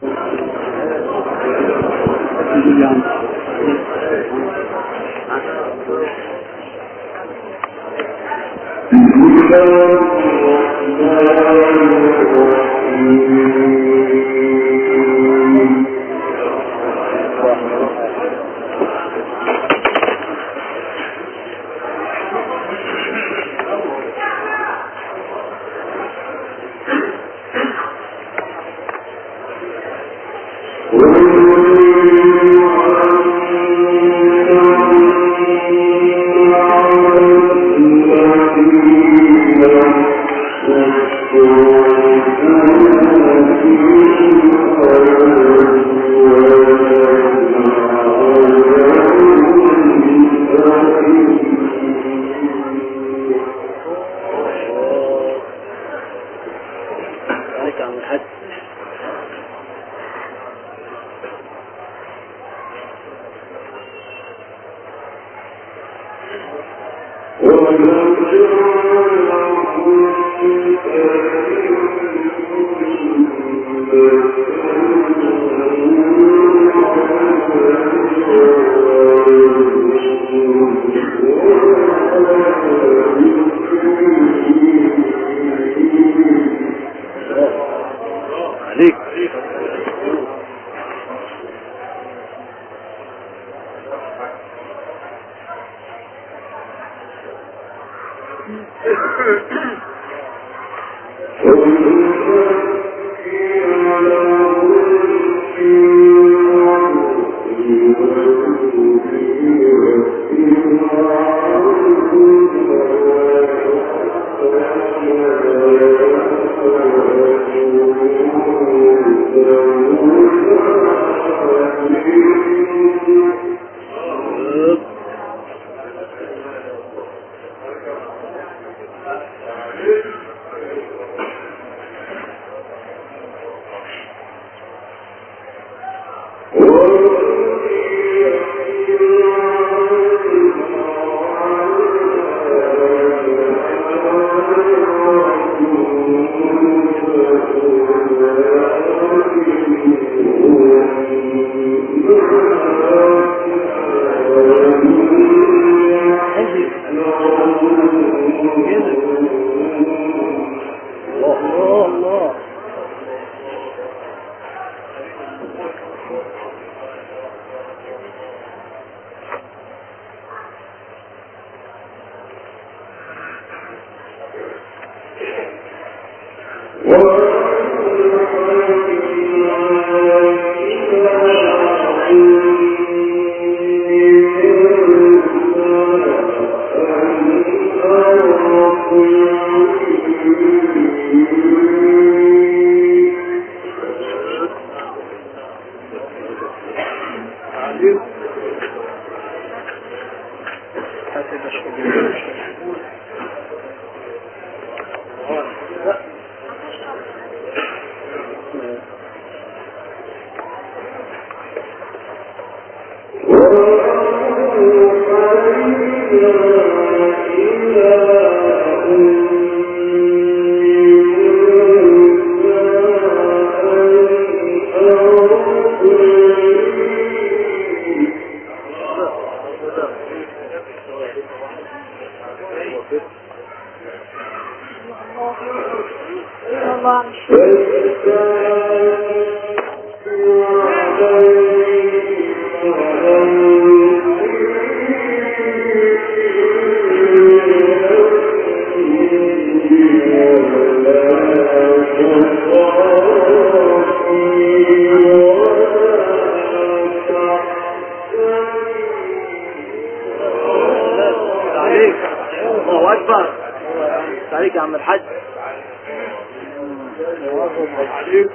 عليك يا عم الحاج عليك الله الله الله حاسب اشكر عليك الله اكبر عليك يا عم الحاج عليك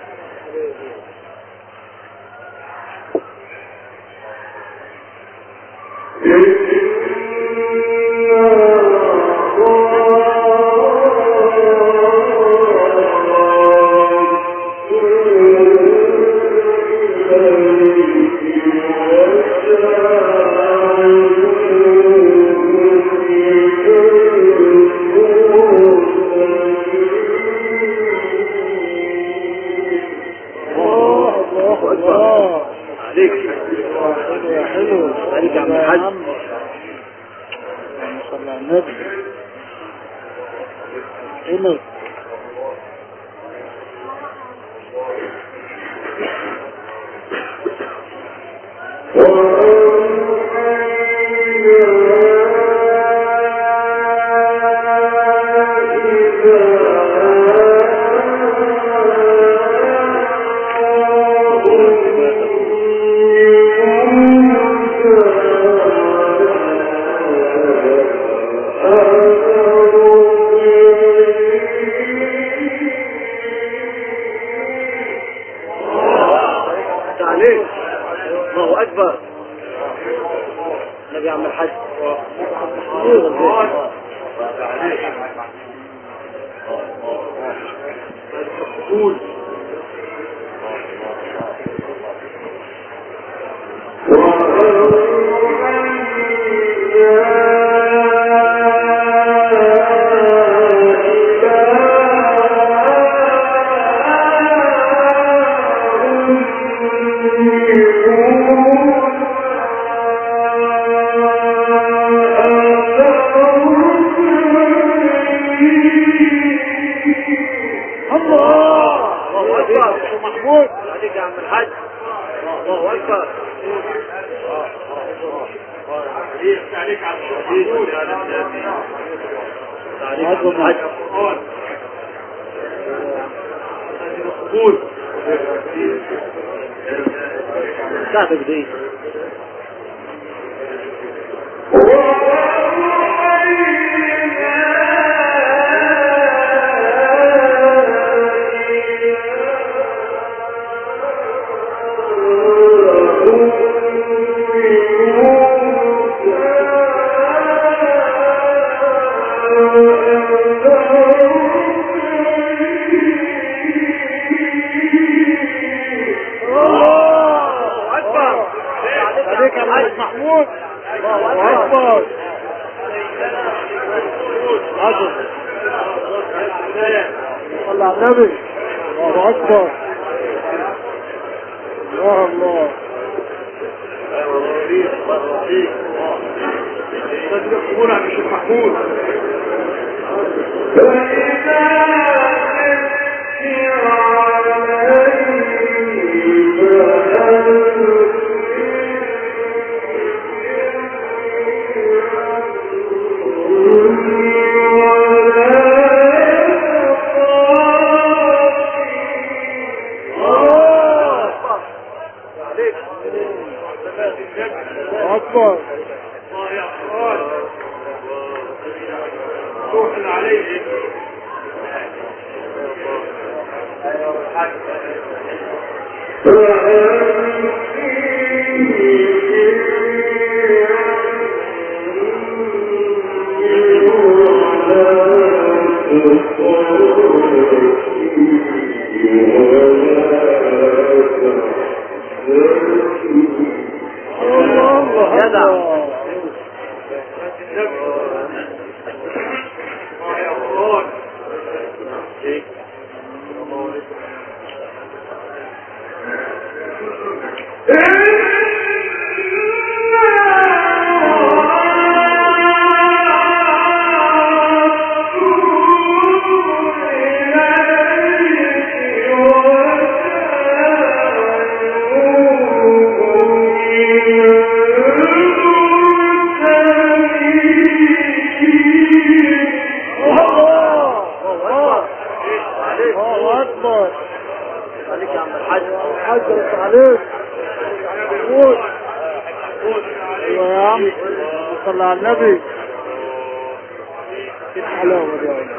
الله عليك حلو يا حلو عليك يا عم يا الحاج. عم اللهم صل على النبي حلو انت عليك الله اكبر النبي يا عم الحاج الله الله اكبر محمود عليك يا عم الحاج الله اكبر عليك على الشهيد عليك يا عم الحاج ساعتك دي الله اكبر عليك يا عم محمود الله الله اكبر اكبر عجب صلى على النبي الله اكبر يا الله الله اكبر الله جدع. اكبر الله الله اكبر عليك يا عم الحاج حجرت عليك محمود ايوه يا عم صلى على النبي ايه الحلاوه دي يا ولد؟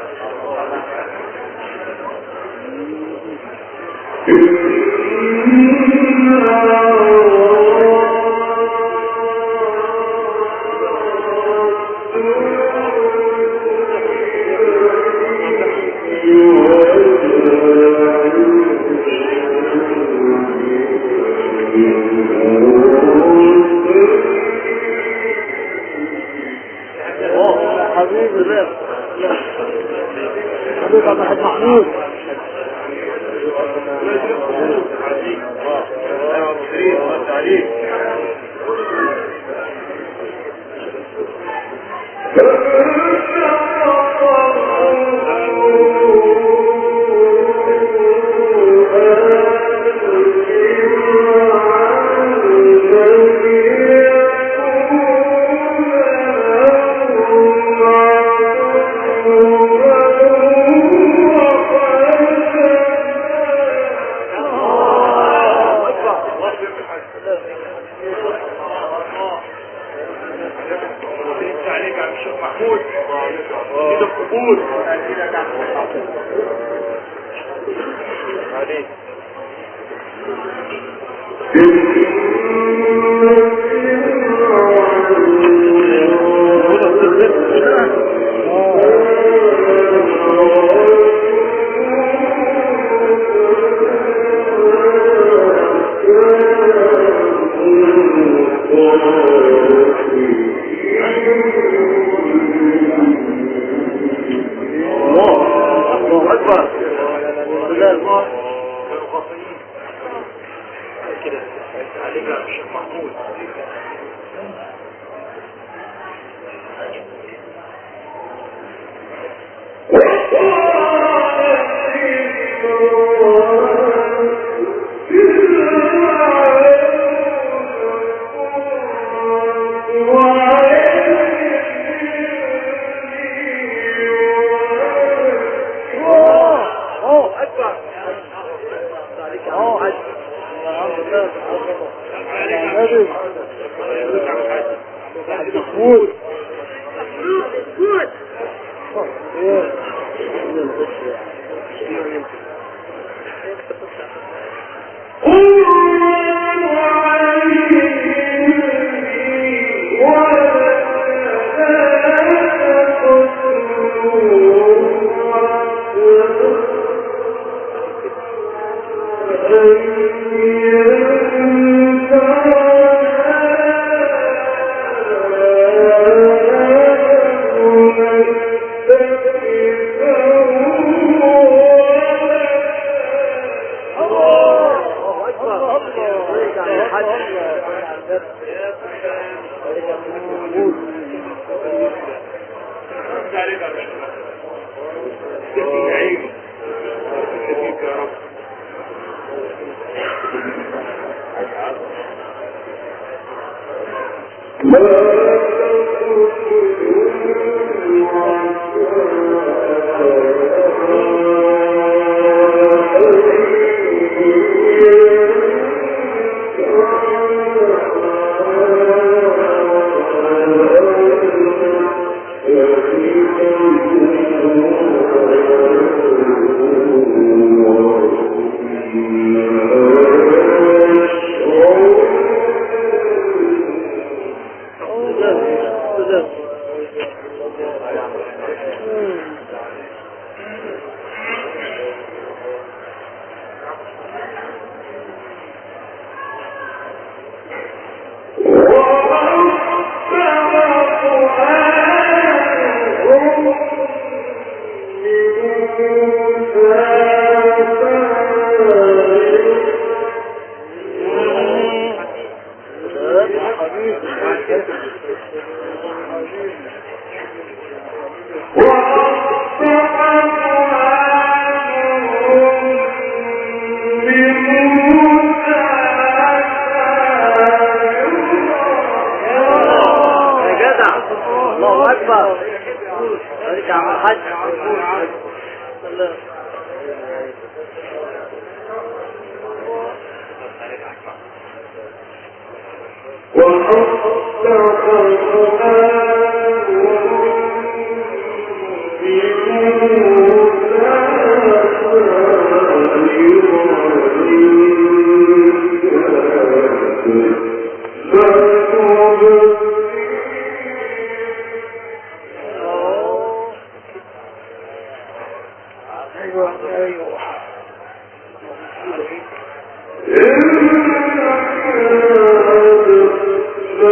حبيبي حبيبي عبد الحاج محمود عليك يا الشيخ محمود كده قبول عليك الله اكبر الله كده عليك يا الشيخ محمود الله اكبر عليك يا عم الحاج محمود الله اكبر عليك يا عم الحاج عليك يا الشيخ محمود تدي عين شفيك يا رب يا جدع الله اكبر عليك يا عم الحاج الله ايوه ايوه إن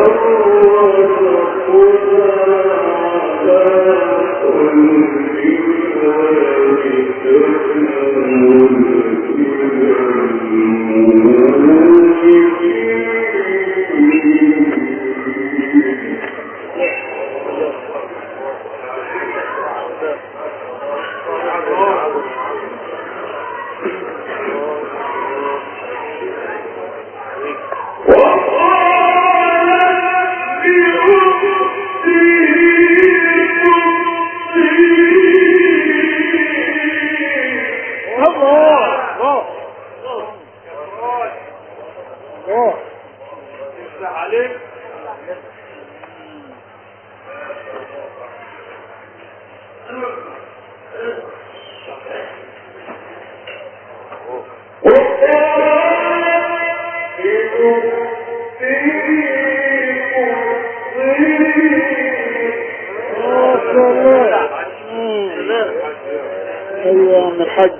الله الله الله يفتح عليك يا سلام مم. ايوه من الحج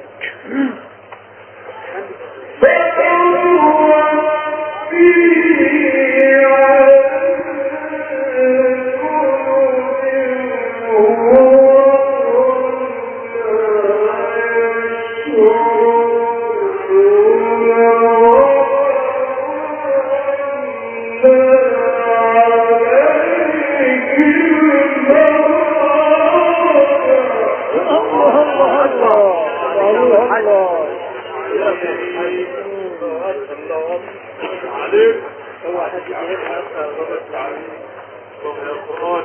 الله الله الله الله الله عليك الله يا قرآن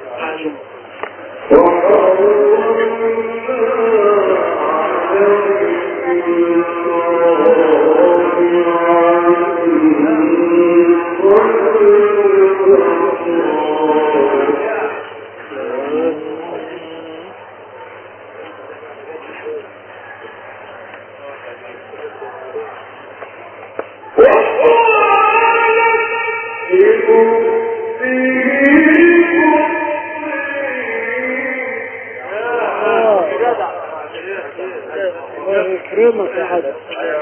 الله يكرمك يا حاج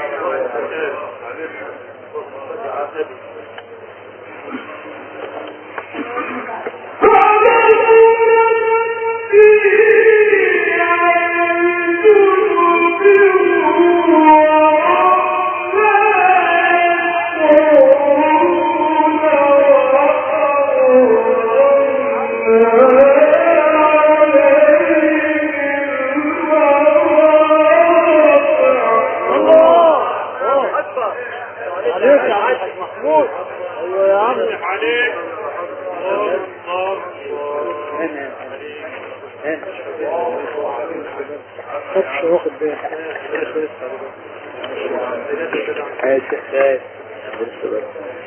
الله الله اكبر عليك يا حاج محمود ايوه يا عم عليك الله هنا هنا خدش واخد بالك اسف اسف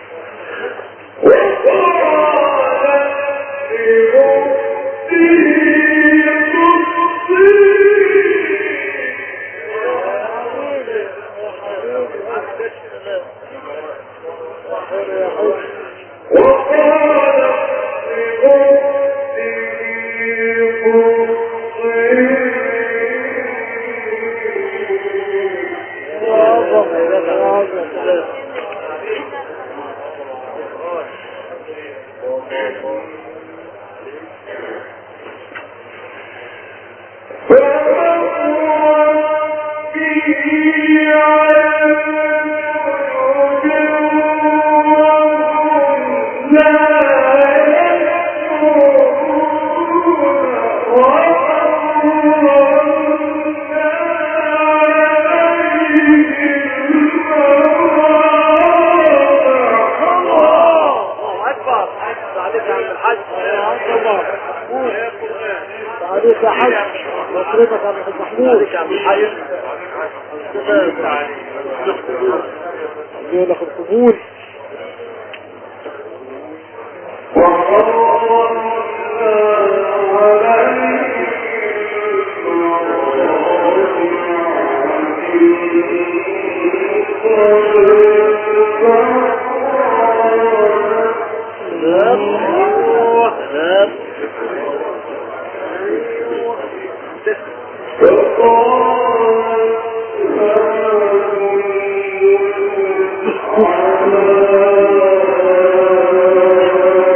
الله اكبر عليك يا عم الحاج عليك يا حاج مصرفك يا عم محمود عليك يا عم الحاج يقول لك القبول Thank you.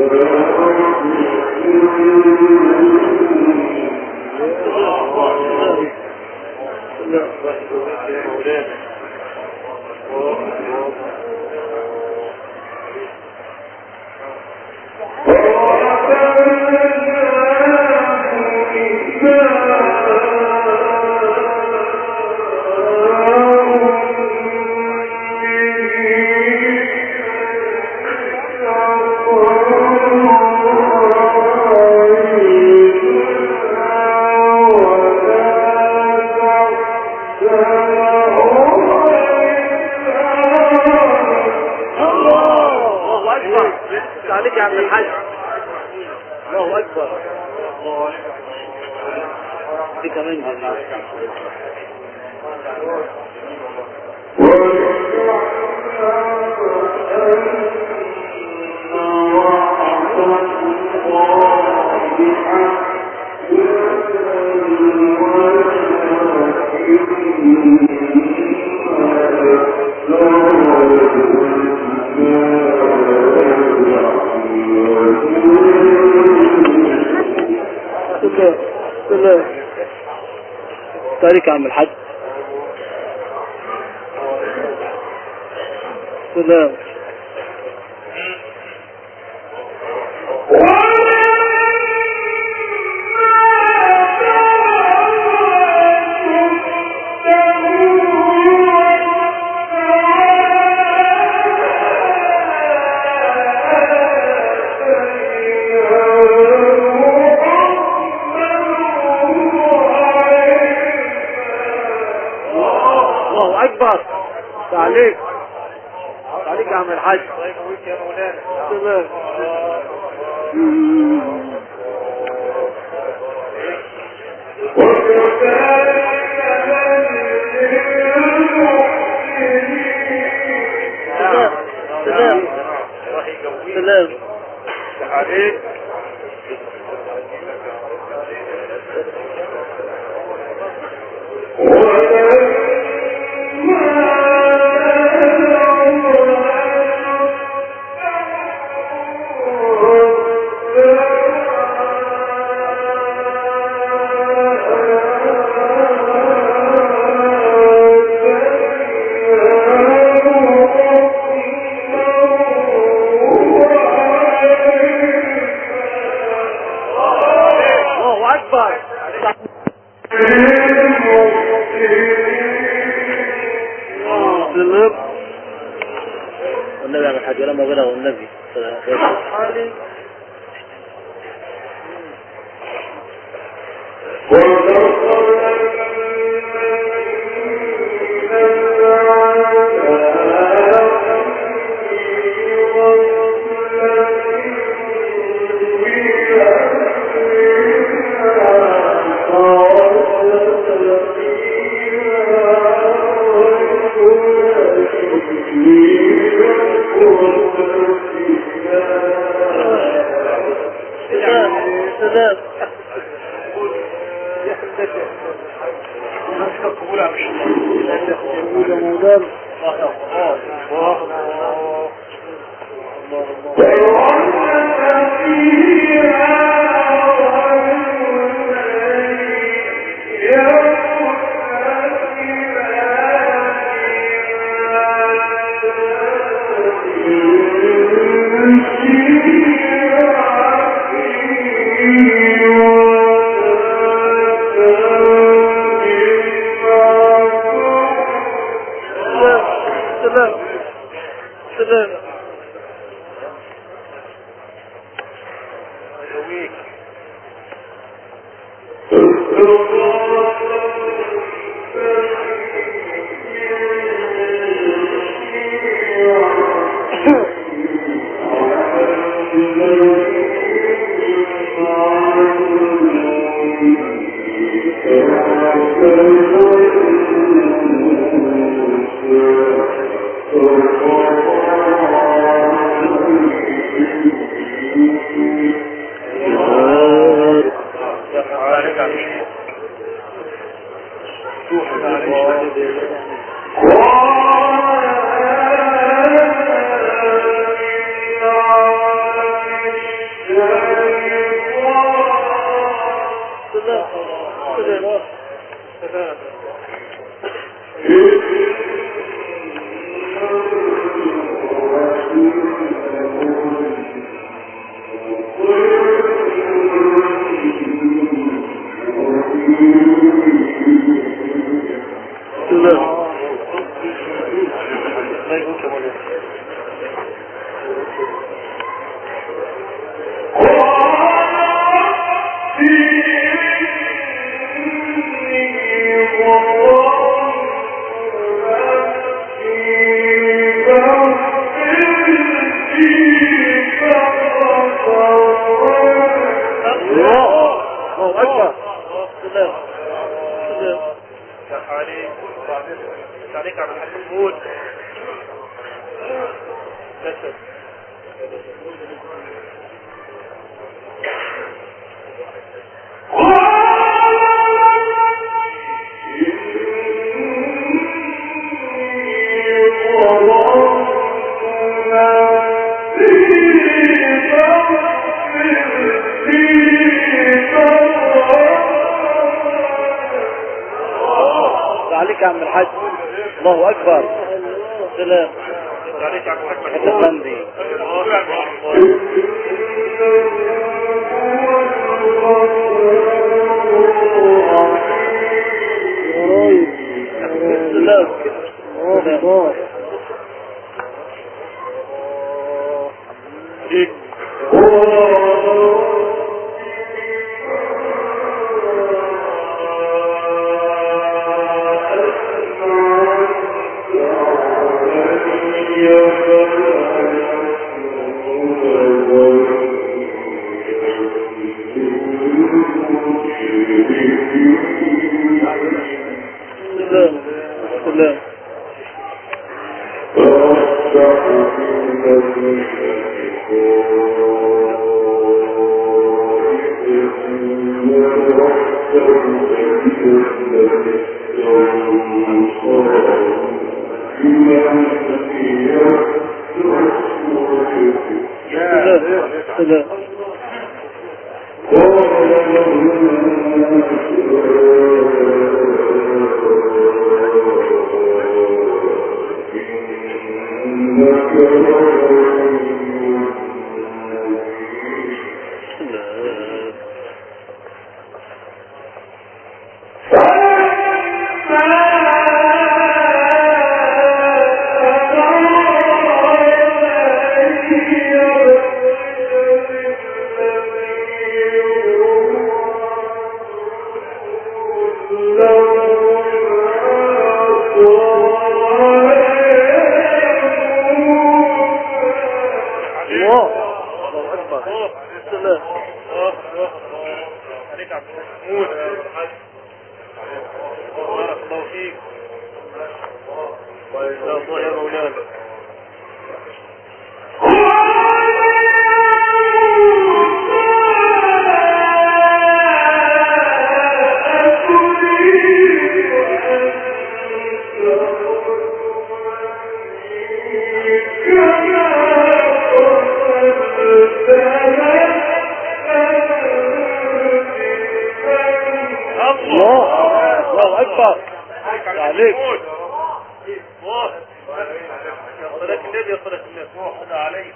الله اكبر عليك يا عم الحاج الله اكبر دي كمان جميل بالله بالله عليك يا عم الحاج سلام الله اكبر عليك عليك يا عم الحاج سلام سلام سلام سلام عليك الله اكبر سلام والنبي يا عم الحاج لما بلغ النبي سلام سلام قبولها مش يا مولانا سلام سلام سلام عليك يا شيخ روح عليك سلام سلام سلام سلام لا يقول كمان الله الله أكبر سلام سلام عليك عليك عبد الحاج محمود بس عليك يا عم الحاج الله أكبر سلام عليك عبد الحاج حتى محمود فندي سلام سلام عليك سلام سلام سلام سلام سلام الله الله أكبر سلام عليك عبد الحاج محمود بارك الله فيك يا الله يا مولانا الله الله أكبر عليك الله يا صلاة النبي يا صلاة النبي الله عليك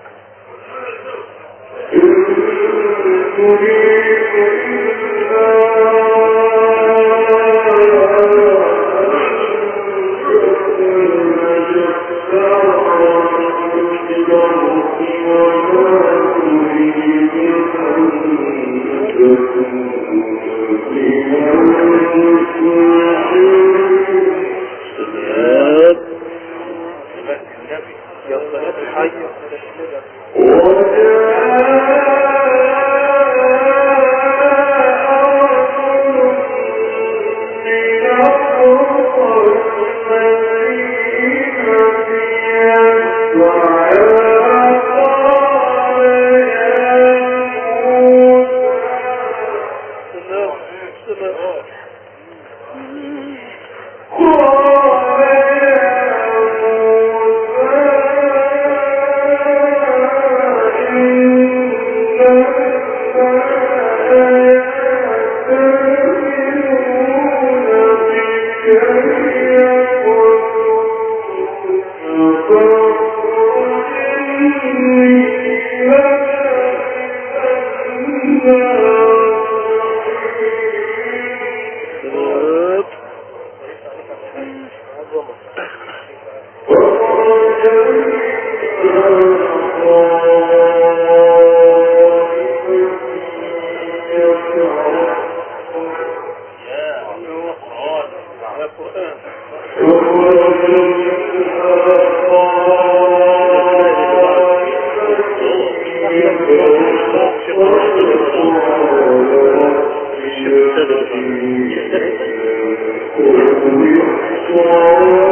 سلام صلاة النبي يا صلاة الحي يا صلاة النبي Oh,